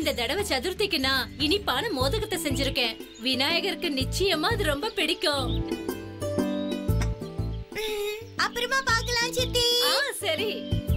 இந்த தடவை சதுர்த்திக்கு நான் இனிப்பான மோதகத்தை செஞ்சிருக்கேன் விநாயகருக்கு நிச்சயமா அது ரொம்ப பிடிக்கும் அப்புறமா பார்க்கலாம் சித்தி ஆ சரி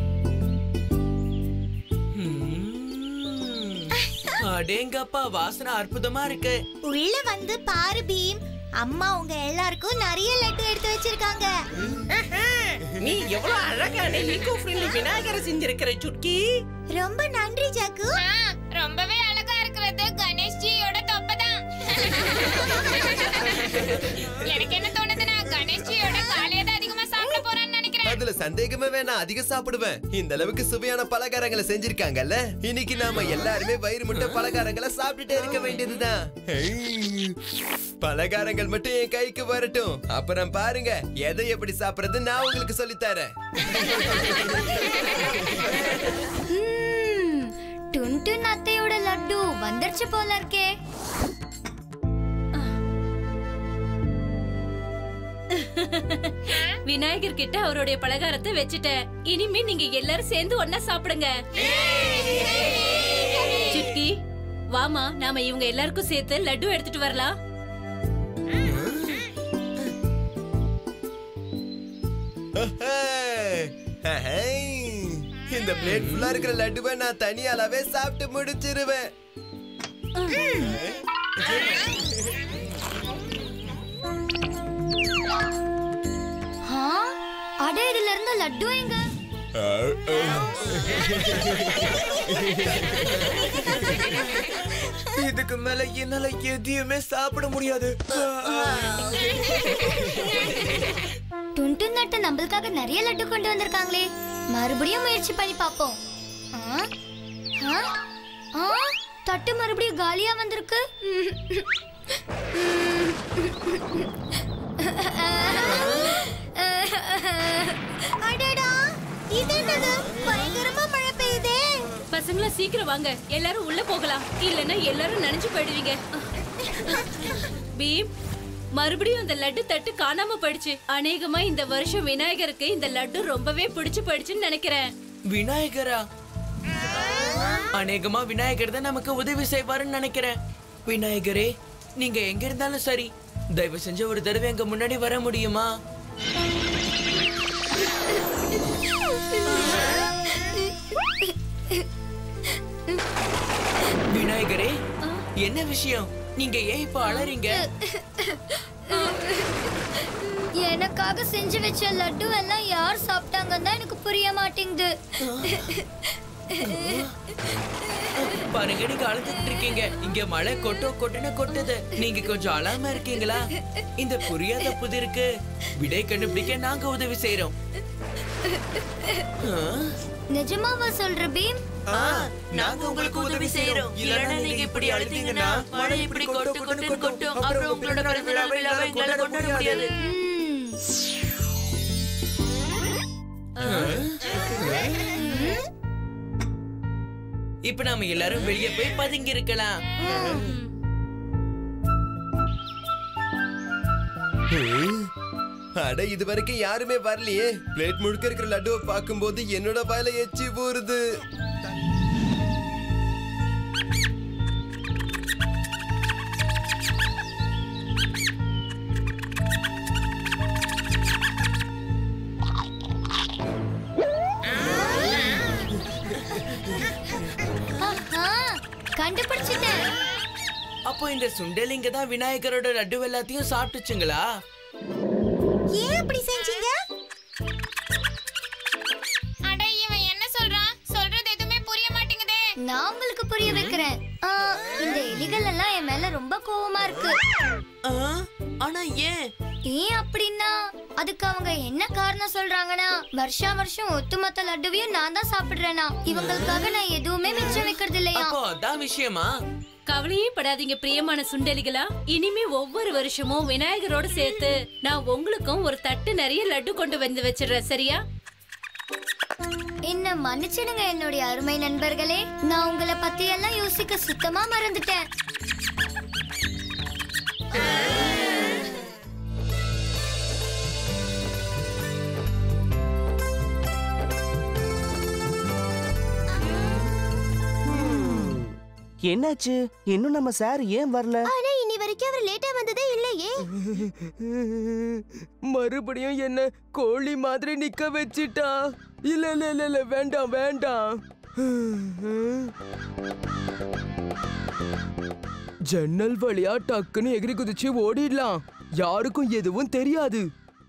அடேங்கப்பா வாசனை அற்புதமா இருக்கு உள்ள வந்து பாரு பீம் அம்மா உங்க எல்லாருக்கும் நிறைய லட்டு எடுத்து வச்சிருக்காங்க நீ எவ்வளவு அழகான ஈகோ ஃப்ரெண்ட்லி விநாயகரை செஞ்சிருக்கிற சுட்கி ரொம்ப நன்றி ஜாக்கு ரொம்பவே அழகா இருக்கிறது கணேஷ் ஜியோட தொப்பை தான் எனக்கு என்ன தோணுதுன்னா கணேஷ் ஜியோட காலையை தான் அதிகமா சாப்பிட போறான்னு நினைக்கிறேன் அதுல சந்தேகமே வேணாம் அதிகம் சாப்பிடுவேன் இந்த அளவுக்கு சுவையான பலகாரங்களை செஞ்சிருக்காங்கல்ல இன்னைக்கு நாம எல்லாருமே வயிறு முட்டை பலகாரங்களை சாப்பிட்டுட்டே இருக்க வேண்டியதுதான் ஐய், பலகாரங்கள் மட்டும் என் கைக்கு வரட்டும் அப்புறம் பாருங்க எதை எப்படி சாப்பிடுறது நான் உங்களுக்கு சொல்லித் தரேன் ம், டுன்டுன் அத்தையோட லட்டு வந்துருச்சு போல இருக்கே விநாயகர் கிட்ட அவருடைய பலகாரத்தை வச்சுட்டேன் இனிமே நீங்க எல்லாரும் சேர்ந்து ஒன்னா சாப்பிடுங்க சுட்கி வாமா நாம இவங்க எல்லாருக்கும் சேர்த்து லட்டு எடுத்துட்டு வரலாம் இந்த பிளேட் ஃபுல்லா இருக்கிற லட்டுவை நான் தனியாலாவே சாப்பிட்டு முடிச்சிருவேன் ஆ, அட இதுல இருந்த லட்டு எங்க இதுக்கு மேல என்னால எதையுமே சாப்பிட முடியாது டுன்டுன் நட்டு நம்மளுக்காக நிறைய லட்டு கொண்டு வந்திருக்காங்களே மறுபடியும் முயற்சி பண்ணி பார்ப்போம் ஆ? ஆ? ஆ? தட்டு மறுபடியும் காலியா வந்திருக்கு அடடா இது என்னது பயங்கரமா மழை பெய்யுதே பசங்களா சீக்கிரம் வாங்க எல்லாரும் உள்ள போகலாம் இல்லைன்னா எல்லாரும் நனைஞ்சு போயிடுவீங்க பீம் மறுபடியும் இந்த லட்டு தட்டு காணாம போயிடுச்சு அநேகமா இந்த வருஷம் விநாயகருக்கு இந்த லட்டு ரொம்பவே பிடிச்சு போயிடுச்சுன்னு நினைக்கிறேன் விநாயகரா அநேகமா விநாயகர் தான் நமக்கு உதவி செய்வாருன்னு நினைக்கிறேன் விநாயகரே நீங்க எங்க இருந்தாலும் சரி தயவு செஞ்சு ஒரு தடவை எங்க முன்னாடி வர முடியுமா விநாயகரே என்ன விஷயம் நீங்க ஏன் இப்ப அலறீங்க எனக்காக செஞ்சு வச்ச லட்டு எல்லாம் யார் சாப்பிட்டாங்கன்னு தான் எனக்கு புரிய மாட்டேங்குது பாருங்க நீங்க அழுதுட்டு இருக்கீங்க இங்க மழை கொட்டோ கொட்டுன்னு கொட்டுது நீங்க கொஞ்சம் அழாம இருக்கீங்களா இந்த புரியாத புதிருக்கு விடை கண்டுபிடிக்க நாங்க உதவி செய்யறோம் ஆ? நிஜமாவா சொல்ற பீம் நாங்க உங்களுக்கு உதவி செய்யறோம் இல்லனா நீங்க இப்படி அழுத்தீங்கன்னா மழை இப்படி கொட்டு கொட்டு கொட்டும் அப்புறம் உங்களோட பிறந்தநாள் விழாவை எங்களால கொண்டாட முடியாது ம். இப்ப நாம எல்லாரும் வெளியே போய் பதுங்கி இருக்கலாம் அட இது வரைக்கும் யாருமே வரலையே பிளேட் முழுக்க இருக்கிற லட்டுவை பார்க்கும்போது என்னோட வாயில எச்சி போறது ஆஹா, கண்டுபிடிச்சிட்டேன் அப்போ இந்த சுண்டலிங்க தான் விநாயகரோட லட்டு எல்லாத்தையும் சாப்பிட்டுச்சுங்களா ஏன் அப்படி செஞ்சீங்க அட இவன் என்ன சொல்றான் சொல்றது எதுவுமே புரிய மாட்டேங்குதே நான் உங்களுக்கு புரிய வைக்கிறேன் ஆ, இந்த எலிகள் எல்லாம் என் மேல ரொம்ப கோவமா இருக்கு ஆ, ஆனா ஏன் ஏன் அப்படின்னா அதுக்கு அவங்க என்ன காரணம் சொல்றாங்கன்னா வருஷா வருஷம் ஒட்டுமொத்த லட்டுவையும் நான் தான் சாப்பிடுறேனா இவங்களுக்காக நான் எதுவுமே மிச்சம் வைக்கிறது இல்லையா அப்போ அதான் விஷயமா கவலையே படாதீங்க பிரியமான சுண்டலிகளா இனிமே ஒவ்வொரு வருஷமும் விநாயகரோட சேர்த்து நான் உங்களுக்கும் ஒரு தட்டு நிறைய லட்டு கொண்டு வந்து வச்சிடுறேன் சரியா என்ன மன்னிச்சிடுங்க என்னுடைய அருமை நண்பர்களே நான் உங்களை பத்தி எல்லாம் யோசிக்க சுத்தமா மறந்துட்டேன் என்னாச்சு இன்னும் நம்ம சார் ஏன் வரல ஆனா இனி வரைக்கும் அவர் லேட்டா வந்ததே இல்லையே மறுபடியும் என்ன கோழி மாதிரி நிக்க வச்சிட்டா இல்ல இல்ல இல்ல இல்ல வேண்டாம் வேண்டாம் ஜன்னல் வழியா டக்குன்னு எகிரி குதிச்சு ஓடிடலாம் யாருக்கும் எதுவும் தெரியாது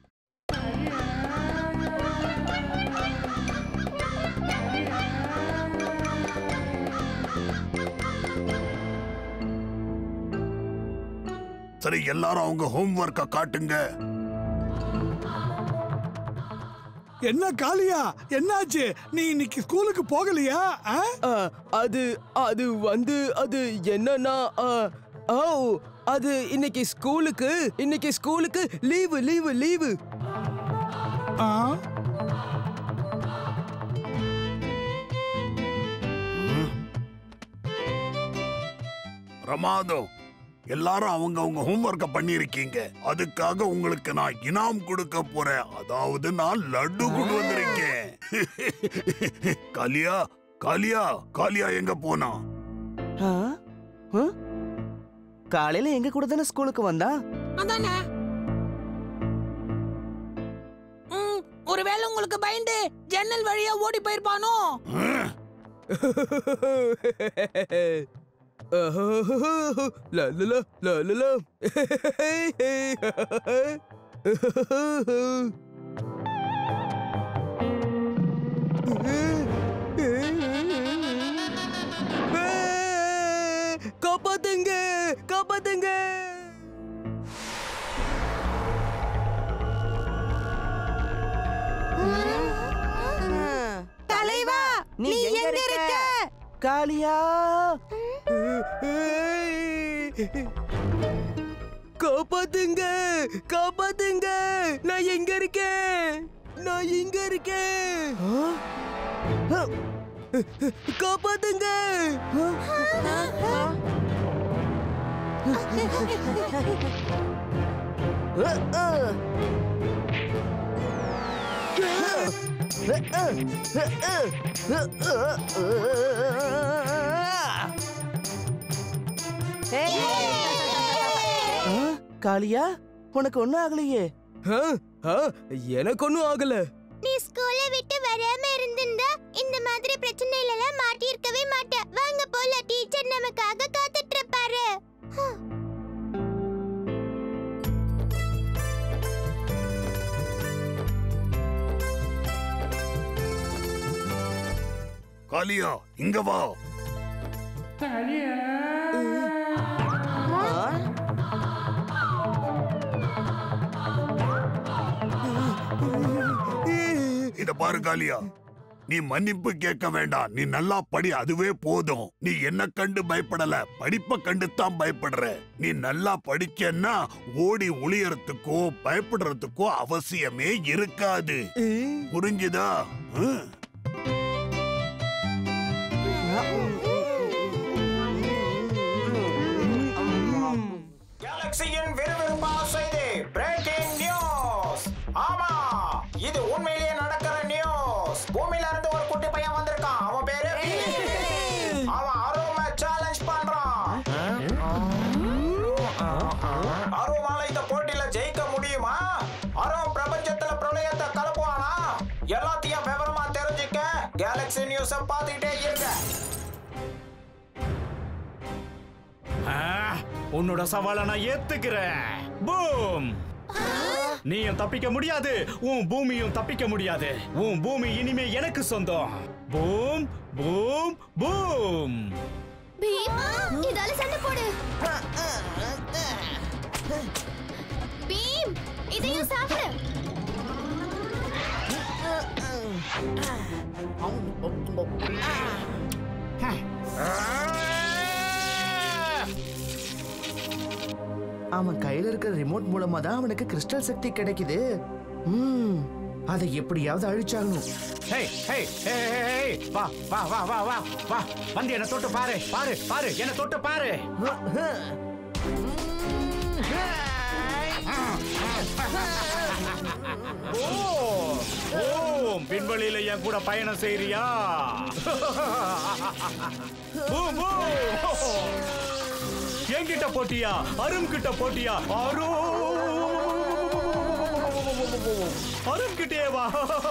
சரி எல்லாரும் அவங்க ஹோம்ஒர்க்க காட்டுங்க என்ன காளியா என்னாச்சு நீ இன்னைக்கு ஸ்கூலுக்கு போகலையா ஆ? ஆ, அது அது வந்து அது என்னன்னா ஆ, ஆ, அது இன்னைக்கு ஸ்கூலுக்கு இன்னைக்கு ஸ்கூலுக்கு லீவு லீவு லீவு ஆ? பிரமாதம் எல்லாரும் அவங்க அவங்க ஹோம்ஒர்க்க பண்ணிருக்கீங்க அதுக்காக உங்களுக்கு நான் இனாம் கொடுக்க போறேன் அதாவது நான் லட்டு கொண்டு வந்திருக்கேன் காலியா காலியா காலியா எங்க போனா ஆ? ஆ? காலையில எங்க கூட தானே ஸ்கூலுக்கு வந்தா அதானே ம், ஒருவேளை உங்களுக்கு பயந்து ஜன்னல் வழியா ஓடி போயிருப்பானோ லா லா லா, லா லா லா. காப்பாத்துங்க காப்பாத்துங்க தலைவா நீ எங்க இருக்க காளியா காப்பாத்துங்க காப்பாத்துங்க நான் எங்க இருக்கேன் நான் இங்க இருக்கேன் காப்பாத்துங்க ஆ? காளியா உனக்கு ஒண்ணும் ஆகலையே ஆ, ஆ, எனக்கு ஒன்றும் ஆகல நீ ஸ்கூலை விட்டு வராம இருந்திருந்தா இந்த மாதிரி பிரச்சனையில எல்லாம் மாட்டியிருக்கவே மாட்ட வாங்க போல டீச்சர் நமக்காக காத்துட்டு இருப்பாரு காலியா இங்க வா இத பாரு காலியா நீ மன்னிப்பு கேட்க வேண்டாம் நீ நல்லா படி அதுவே போதும் நீ என்ன கண்டு பயப்படல படிப்ப கண்டு தான் பயப்படுற நீ நல்லா படிச்சன்னா ஓடி ஒளியறதுக்கோ பயப்படுறதுக்கோ அவசியமே இருக்காது புரிஞ்சுதா ம்? கேலக்சியின் விறுவிறுப்பான செய்தி பிரேக்கிங் நியூஸ் ஆமா இது உண்மையிலேயே நடக்கிற நியூஸ் பூமியில இருந்து ஒரு குட்டி பையன் வந்திருக்கான் அவன் பேரு பீம். அவன் அருமை சேலஞ்ச் பண்றான் அருமால இந்த போட்டியில ஜெயிக்க முடியுமா அருண் பிரபஞ்சத்துல பிரளயத்தை கலப்புவானா எல்லாத்தையும் விவரமா தெரிஞ்சுக்க கேலக்சி நியூஸ பார்த்துக்கிட்டே இருங்க உன்னோட சவாலை நான் ஏத்துக்கிறேன் பூம் நீயும் தப்பிக்க முடியாது உன் பூமியும் தப்பிக்க முடியாது உன் பூமி இனிமே எனக்கு சொந்தம் பூம் பூம் பூம் பீம் இதால சண்டை போடு பீம் இதையும் சாப்பிடு அவன் கையில இருக்கிற ரிமோட் மூலமா தான் அவனுக்கு கிறிஸ்டல் சக்தி கிடைக்குது ம் அதை எப்படியாவது அழிச்சாகணும் ஹே ஹே ஹே ஹே, ஹே வா வா வா வா வா வா வந்து என்ன தொட்டு பாரு பாரு பாரு என்ன தொட்டு பாரு ஓ ஓ பூம் விண்வெளியில என் கூட பயணம் செய்றியா பூம் பூம் என்கிட்ட போட்டியா அருண் கிட்ட போட்டியா அருண் அருண் கிட்டே வா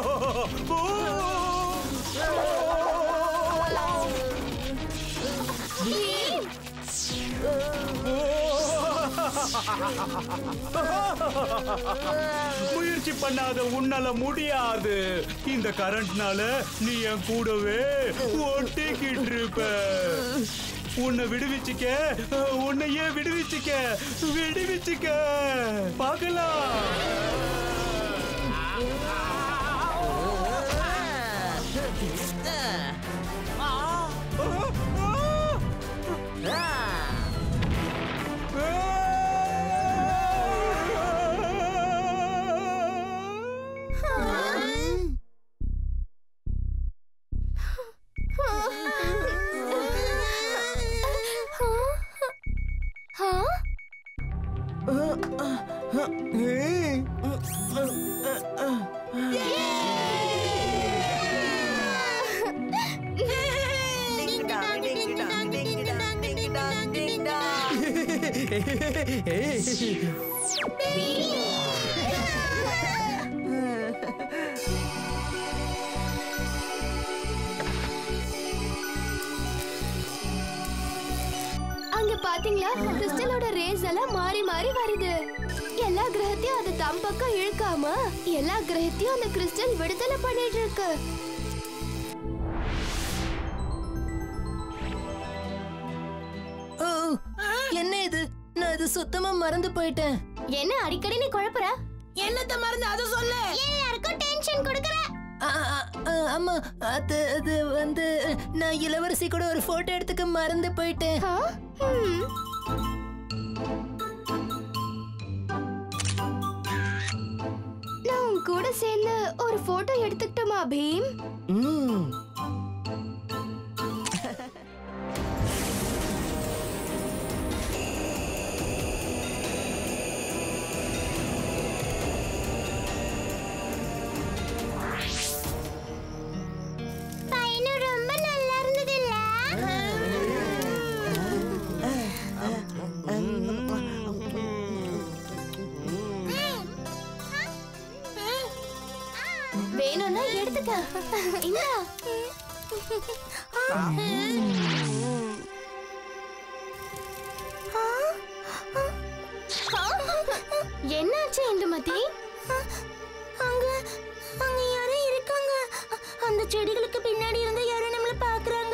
முயற்சி பண்ணாத உன்னால முடியாது இந்த கரண்ட்னால நீ என் கூடவே ஒட்டிக்கிட்டு இருப்ப உன்னை விடுவிச்சுக்க உன்னையே விடுவிச்சுக்க விடுவிச்சுக்க பார்க்கலாம் அங்க பாத்தீங்களா கிறிஸ்டலோட ரேஸ் எல்லாம் மாறி மாறி வருது எல்லா கிரகத்தையும் அது தம் பக்கம் இழுக்காம எல்லா கிரகத்தையும் அந்த கிறிஸ்டல் விடுதலை பண்ணிட்டு இருக்கு ஓ என்ன இது நான் இது சுத்தமா மறந்து போயிட்டேன் என்ன அடிக்கடி நீ குழப்புற என்னத்த மறந்து அதை சொல்லு யாருக்கும் டென்ஷன் கொடுக்கற ஆ, ஆ, ஆ, ஆமா அது அது வந்து நான் இளவரசி கூட ஒரு போட்டோ எடுத்துக்க மறந்து போயிட்டேன் நான் உன் கூட சேர்ந்து ஒரு போட்டோ எடுத்துக்கிட்டோமா பீம் ம் பயணம் ரொம்ப நல்லா இருந்தது இல்ல வேணும்னா எடுத்துக்க இந்தா என்னாச்சு இந்துமதி அங்க அங்க யாரோ இருக்காங்க அந்த செடிகளுக்கு பின்னாடி இருந்து யாரோ நம்மள பாக்குறாங்க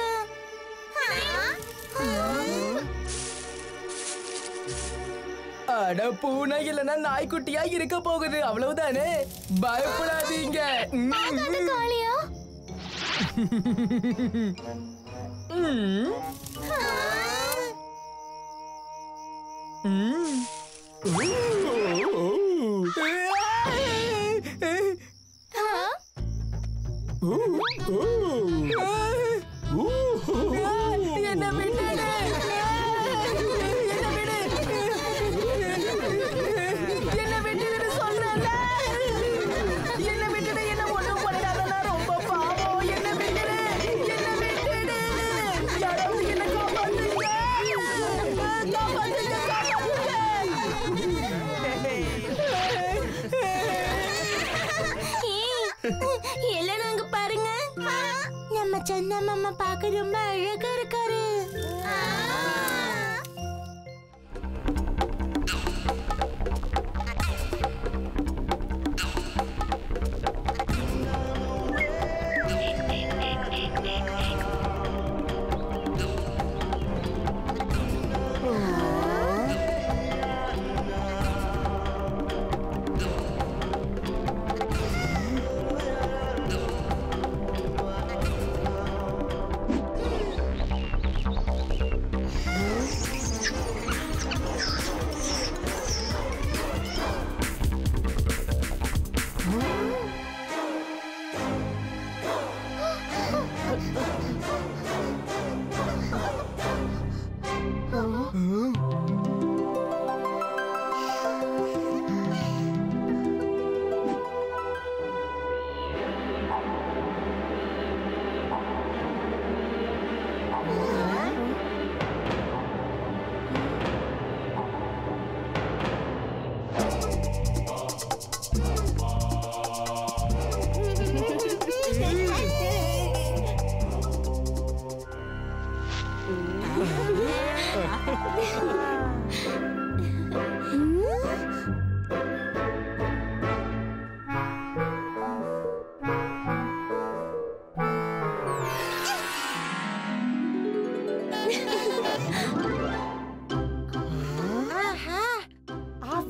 அட பூனை இல்லைன்னா நாய்க்குட்டியா இருக்க போகுது அவ்வளவுதானே பயப்படாதீங்க ம். காளியா ம். ம். என்ன விட்டுடு என்ன விடு என்ன விட்டுடு சொல்றல என்ன விட்டுடு என்ன ஒண்ணும் பண்ணாதனா ரொம்ப பாவம் என்ன விட்டுடு என்ன விட்டுடு யாராவது என்ன காப்பாத்துங்க காப்பாத்துங்க எல்லாம் நாங்க பாருங்க நம்ம சந்தா மாமா பார்க்க ரொம்ப அழகா இருக்காரு ஆ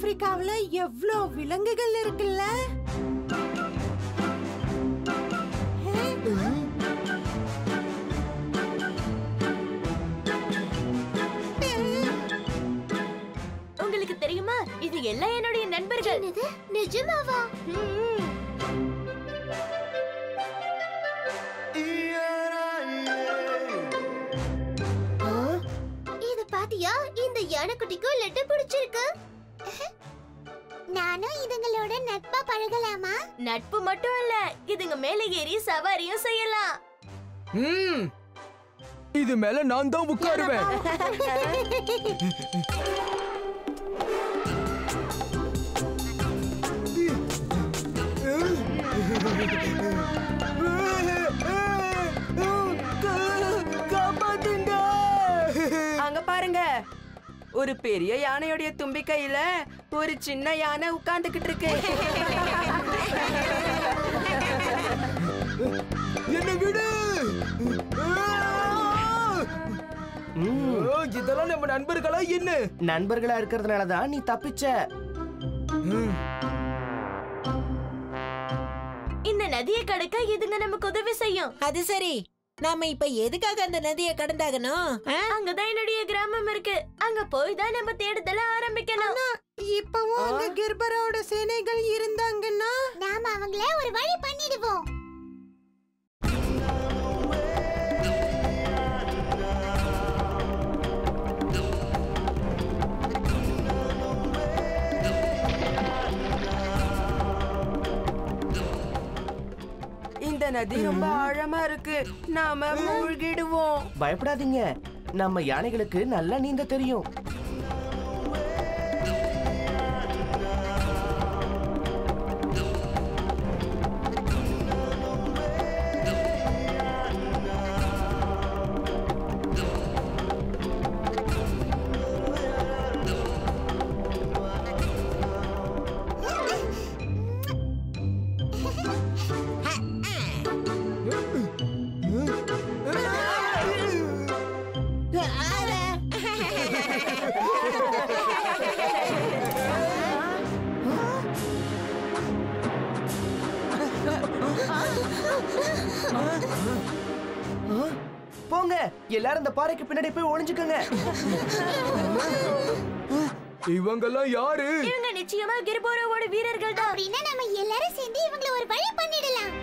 ஆப்பிரிக்காவுல எவ்ளோ விலங்குகள் இருக்குல்ல உங்களுக்கு தெரியுமா இது எல்லாம் என்னுடைய நண்பர்கள் நிஜமாவா இது பாத்தியா இந்த யானைக்குட்டிக்கும் லெட்டு பிடிச்சிருக்கு நானும் இதுங்களோட நட்பா பழகலாமா நட்பு மட்டும் இல்ல இதுங்க மேல ஏறி சவாரியும் செய்யலாம் ம் இது மேல நான் தான் உட்காருவேன் காப்பாத்துங்க அங்க பாருங்க ஒரு பெரிய யானையுடைய தும்பி கையில ஒரு சின்ன யானை உட்கார்ந்துகிட்டு இருக்கு என்ன விடு ஓ, இதெல்லாம் நம்ம நண்பர்களா என்ன நண்பர்களா இருக்கிறதுனால தான் நீ தப்பிச்ச இந்த நதியை கடக்க இதுங்க நமக்கு உதவி செய்யும் அது சரி நாம இப்ப எதுக்காக அந்த நதியை கடந்தாகணும் அங்கதான் என்னுடைய கிராமம் இருக்கு அங்க போய் தான் நம்ம தேடுதல ஆரம்பிக்கணும் இப்பவும் அங்க கிர்பரோட சேனைகள் இருந்தாங்கன்னா நாம அவங்கள ஒரு வழி பண்ணிடுவோம் இந்த நதி ரொம்ப ஆழமா இருக்கு நாம மூழ்கிடுவோம் பயப்படாதீங்க நம்ம யானைகளுக்கு நல்லா நீந்த தெரியும் ஆ, போங்க எல்லாரும் இந்த பாறைக்கு பின்னாடி போய் ஒளிஞ்சுக்கோங்க இவங்கெல்லாம் யாரு இவங்க நிச்சயமா கிரிபோரோவோட வீரர்கள் தான் அப்படின்னா நம்ம எல்லாரும் சேர்ந்து இவங்கள ஒரு வழி பண்ணிடலாம்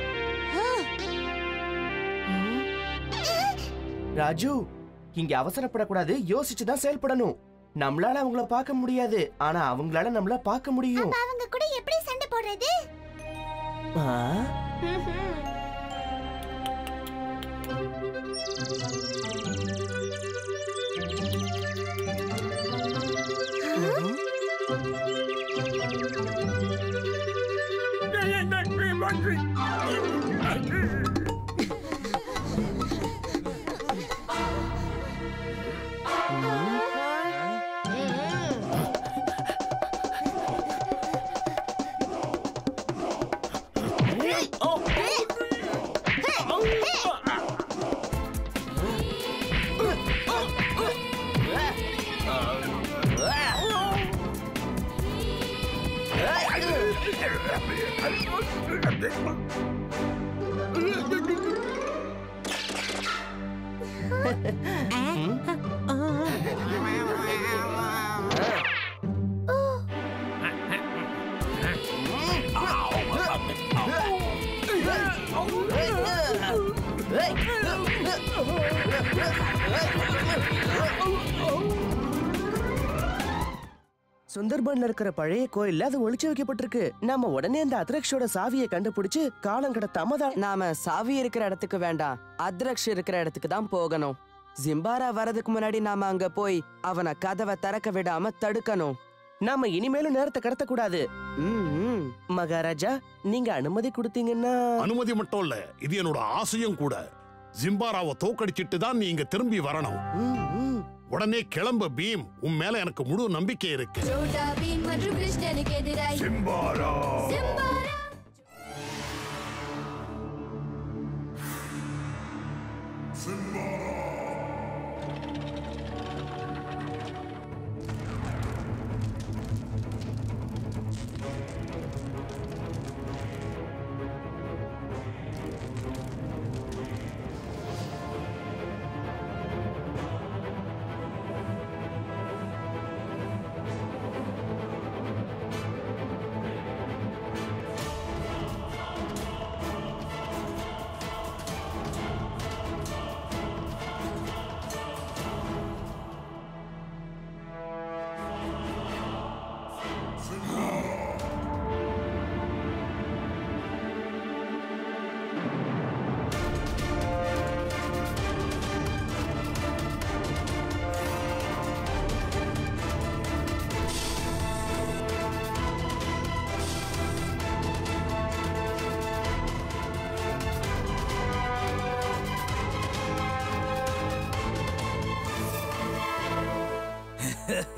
ராஜு இங்க அவசரப்படக்கூடாது யோசிச்சு தான் செயல்படணும் நம்மளால அவங்கள பார்க்க முடியாது ஆனா அவங்களால நம்மள பார்க்க முடியும் அவங்க கூட எப்படி சண்டை போடுறது ஆ? சுந்தர்பன்ல இருக்கிற பழைய கோயில்ல அது ஒளிச்சு வைக்கப்பட்டிருக்கு நம்ம உடனே அந்த அத்ரக்ஷோட சாவியை கண்டுபிடிச்சு காலம் கடத்தாம தான் நாம சாவி இருக்கிற இடத்துக்கு வேண்டாம் அத்ரக்ஷ் இருக்கிற இடத்துக்கு தான் போகணும் ஜிம்பாரா வரதுக்கு முன்னாடி நாம அங்க போய் அவனை கதவை திறக்க விடாம தடுக்கணும் நாம இனிமேலும் நேரத்தை கடத்தக்கூடாது மகாராஜா நீங்க அனுமதி கொடுத்தீங்கன்னா அனுமதி மட்டும் இல்ல இது என்னோட ஆசையும் கூட ஜிம்பாராவை தோக்கடிச்சிட்டு தான் நீ இங்க திரும்பி வரணும் உடனே கிளம்பு பீம் உன் மேல எனக்கு முழு நம்பிக்கை இருக்கு சோட்டா பீம் மற்றும் கிருஷ்ணனுக்கு எதிராய் சிம்பாரா சிம்பாரா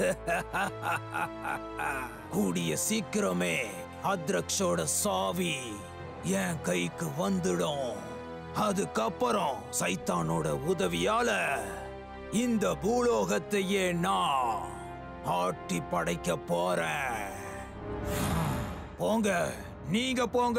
கூடிய சீக்கிரமே அத்ரக்ஷோட சாவி என் கைக்கு வந்துடும் அதுக்கப்புறம் சைத்தானோட உதவியால இந்த பூலோகத்தையே நான் ஆட்டி படைக்க போறேன் போங்க நீங்க போங்க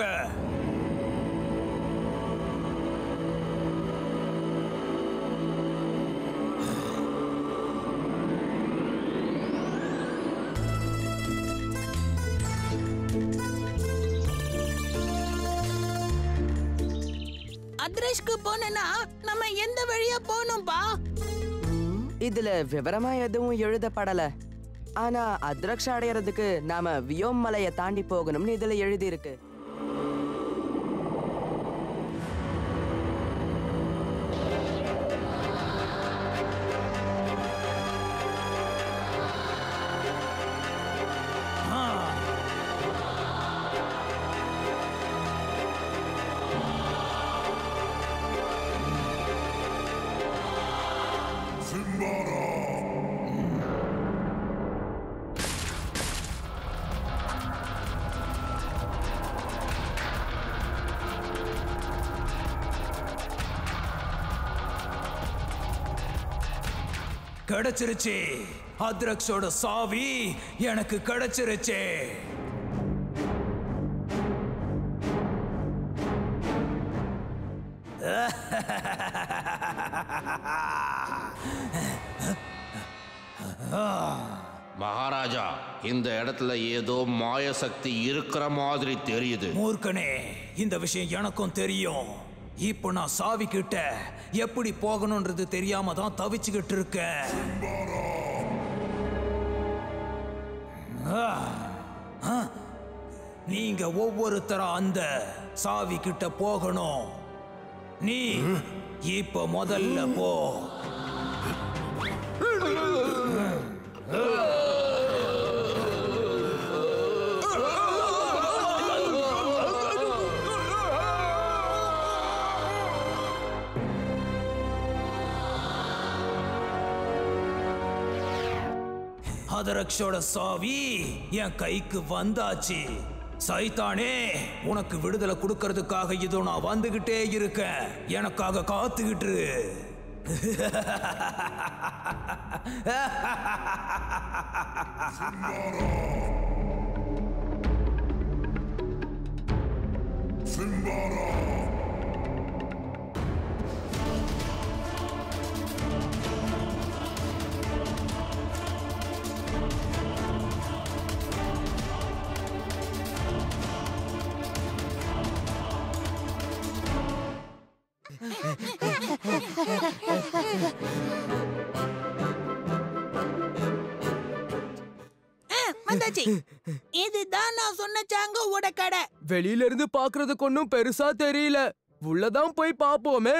அத்ரேஷ்க்கு போனா நம்ம எந்த வழியா போகணும்பா இதுல விவரமா எதுவும் எழுதப்படல ஆனா அத்ரக்ஷ அடையறதுக்கு நாம வியோம் மலையை தாண்டி போகணும்னு இதுல எழுதி இருக்கு கிடைச்சிருச்சு அத்ரக்ஷோட சாவி எனக்கு கிடைச்சிருச்சு மகாராஜா இந்த இடத்துல ஏதோ மாய சக்தி இருக்கிற மாதிரி தெரியுது மூர்க்கனே இந்த விஷயம் எனக்கும் தெரியும் இப்போ நான் சாவி கிட்ட எப்படி போகணும்ன்றது தெரியாம தான் தவிச்சுக்கிட்டு இருக்கேன் ஆ, ஆ, நீங்க ஒவ்வொருத்தரா அந்த சாவி கிட்ட போகணும் நீ இப்ப முதல்ல போ அதரக்ஷோட சாவி என் கைக்கு வந்தாச்சு சைத்தானே உனக்கு விடுதலை கொடுக்கறதுக்காக இதோ நான் வந்துகிட்டே இருக்கேன் எனக்காக காத்துக்கிட்டு இரு. ஆ, வந்தாச்சு இதுதான் நான் சொன்ன சாங்கோவோட கடை வெளியில இருந்து பாக்குறதுக்கு ஒன்னும் பெருசா தெரியல உள்ளதான் போய் பாப்போமே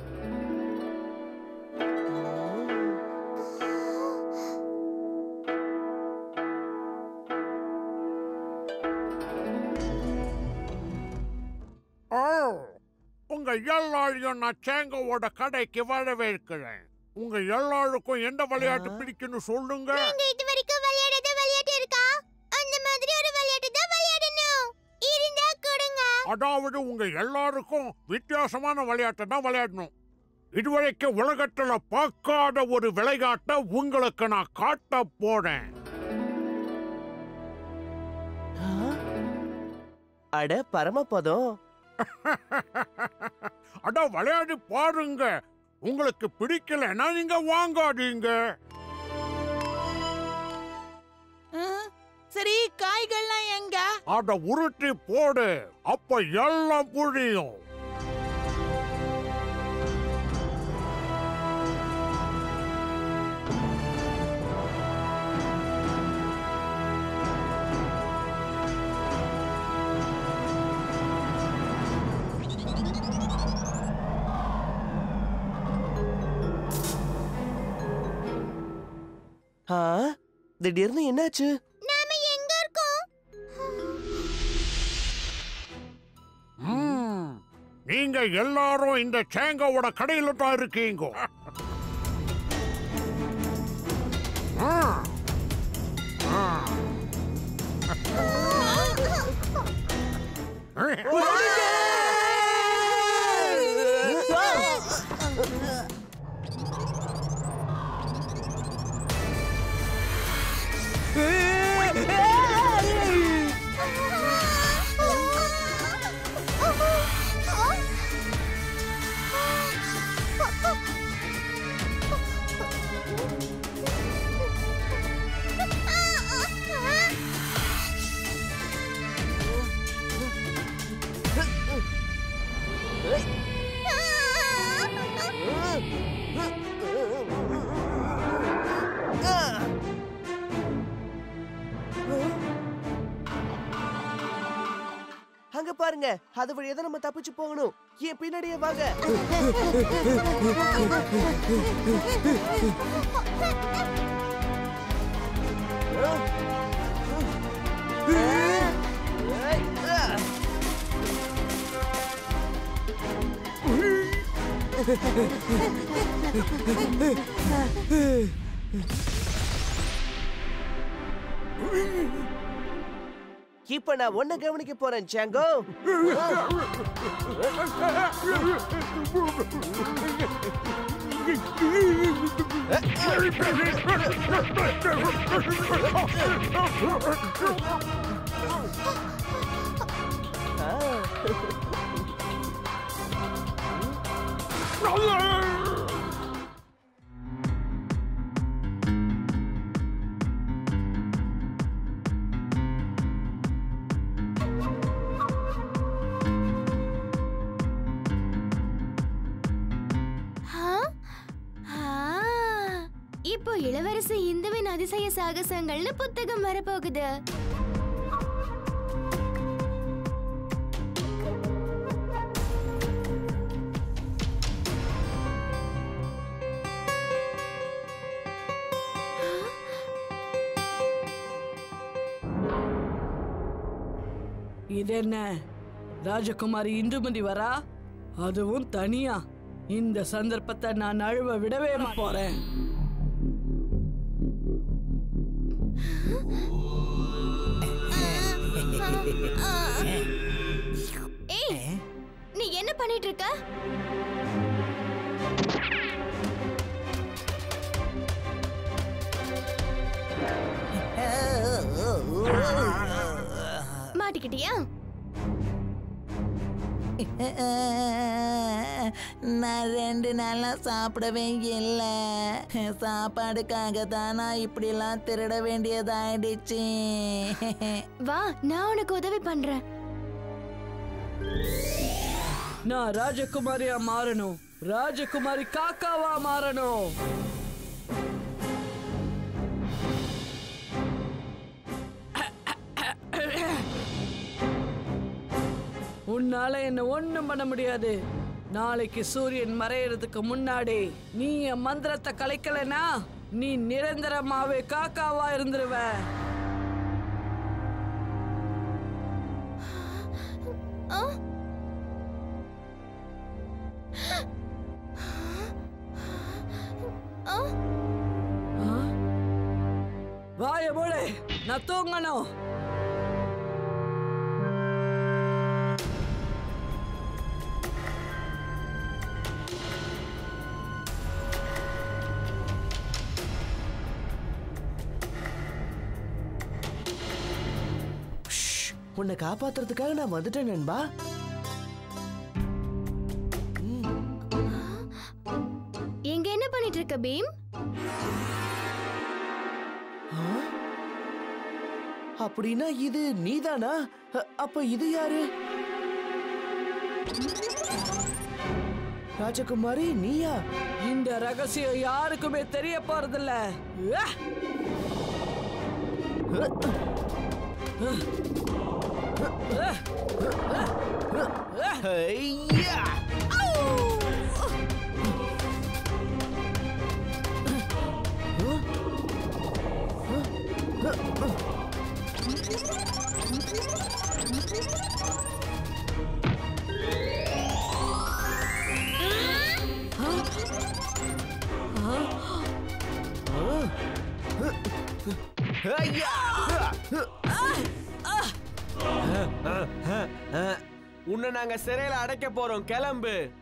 ஓ உங்க எல்லாரையும் நான் சேங்கோவோட கடைக்கு வரவேற்கிறேன் உங்க எல்லாருக்கும் எந்த விளையாட்டு பிடிக்குன்னு சொல்லுங்க நீங்க இது வரைக்கும் விளையாடாத விளையாட்டு இருக்கா அந்த மாதிரி ஒரு விளையாட்டு தான் விளையாடணும் இருந்தா கொடுங்க அதாவது உங்க எல்லாருக்கும் வித்தியாசமான விளையாட்டை தான் விளையாடணும் இதுவரைக்கும் உலகத்துல பார்க்காத ஒரு விளையாட்டை உங்களுக்கு நான் காட்ட போறேன் அட பரமபதம் அட விளையாடி பாருங்க உங்களுக்கு பிடிக்கலன்னா நீங்க வாங்காதீங்க ஆ, சரி காய்கள்லாம் எங்க அத உருட்டி போடு அப்ப எல்லாம் புரியும் ஆ திடீர்னு என்னாச்சு நாம எங்க இருக்கோம் ம், நீங்க எல்லாரும் இந்த சேங்கோவோட கடையில தான் இருக்கீங்க ஆ, அங்க பாருங்க அது வழியா தான் நம்ம தப்பிச்சு போகணும் என் பின்னாடியே வாங்க இப்ப நான் ஒன்ன கவனிக்க போறேன் சாங்கோ ஆ? ஆ. இப்போ இளவரசி இந்துவின் அதிசய சாகசங்கள்னு புத்தகம் வரப்போகுது இது என்ன ராஜகுமாரி இந்துமதி வரா அதுவும் தனியா இந்த சந்தர்ப்பத்தை நான் அழுவ விடவே போறேன் ஏய் நீ என்ன பண்ணிட்டு இருக்க மாட்டிக்கிட்டியா நான் ரெண்டு நாளா சாப்பிடவே இல்லை சாப்பாடுக்காக தான் நான் இப்படிலாம் திருட வேண்டியதாயிடுச்சு வா நான் உனக்கு உதவி பண்றேன் நான் ராஜகுமாரியா மாறணும் ராஜகுமாரி காக்காவா மாறணும் உன்னால என்ன ஒண்ணும் பண்ண முடியாது நாளைக்கு சூரியன் மறையறதுக்கு முன்னாடி நீ என் மந்திரத்தை கலைக்கலனா நீ நிரந்தரமாவே காக்காவா இருந்துருவ ஆ? ஆ? வாய மூடு நான் தூங்கணும் உன்னை காப்பாத்துறதுக்காக நான் வந்துட்டேன் நண்பா எங்க என்ன பண்ணிட்டு இருக்க பீம் அப்படின்னா இது நீதானா அ- அப்ப இது யாரு ராஜகுமாரி நீயா இந்த ரகசியம் யாருக்குமே தெரிய போறதில்ல உவ்வே! ஐயா! ஐயா! உன்னை நாங்க சிறையில அடைக்க போறோம் கிளம்பு